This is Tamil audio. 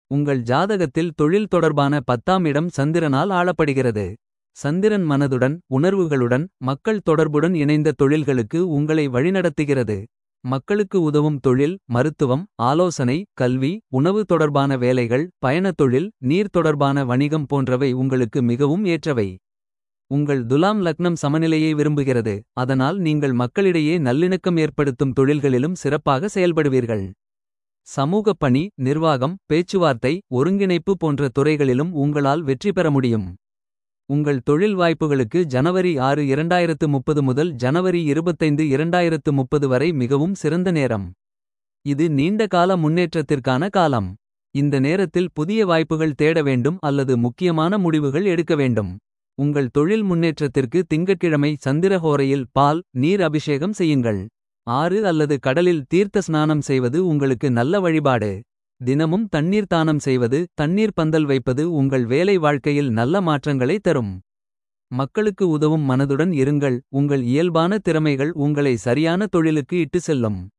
உங்கள் ஜாதகத்தில் தொழில் தொடர்பான பத்தாம் இடம் சந்திரனால் ஆளப்படுகிறது. சந்திரன் மனதுடன் உணர்வுகளுடன் மக்கள் தொடர்புடன் இணைந்த தொழில்களுக்கு உங்களை வழிநடத்துகிறது. மக்களுக்கு உதவும் தொழில் மருத்துவம் ஆலோசனை கல்வி உணவு தொடர்பான வேலைகள் பயணத் தொழில் நீர் தொடர்பான வணிகம் போன்றவை உங்களுக்கு மிகவும் ஏற்றவை. உங்கள் துலாம் லக்னம் சமநிலையை விரும்புகிறது அதனால் நீங்கள் மக்களிடையே நல்லிணக்கம் ஏற்படுத்தும் தொழில்களிலும் சிறப்பாக செயல்படுவீர்கள். சமூகப் பணி நிர்வாகம் பேச்சுவார்த்தை ஒருங்கிணைப்பு போன்ற துறைகளிலும் உங்களால் வெற்றி பெற முடியும். உங்கள் தொழில் வாய்ப்புகளுக்கு ஜனவரி 6 2030 முதல் ஜனவரி 25 2030 வரை மிகவும் சிறந்த நேரம். இது நீண்ட கால முன்னேற்றத்திற்கான காலம். இந்த நேரத்தில் புதிய வாய்ப்புகள் தேட வேண்டும் அல்லது முக்கியமான முடிவுகள் எடுக்க வேண்டும். உங்கள் தொழில் முன்னேற்றத்திற்கு திங்கட்கிழமை சந்திரஹோரையில் பால் நீர் அபிஷேகம் செய்யுங்கள். ஆறு அல்லது கடலில் தீர்த்த ஸ்நானம் செய்வது உங்களுக்கு நல்ல வழிபாடு. தினமும் தண்ணீர் தானம் செய்வது தண்ணீர் பந்தல் வைப்பது உங்கள் வேலை வாழ்க்கையில் நல்ல மாற்றங்களை தரும். மக்களுக்கு உதவும் மனதுடன் இருங்கள் உங்கள் இயல்பான திறமைகள் உங்களை சரியான தொழிலுக்கு இட்டு செல்லும்.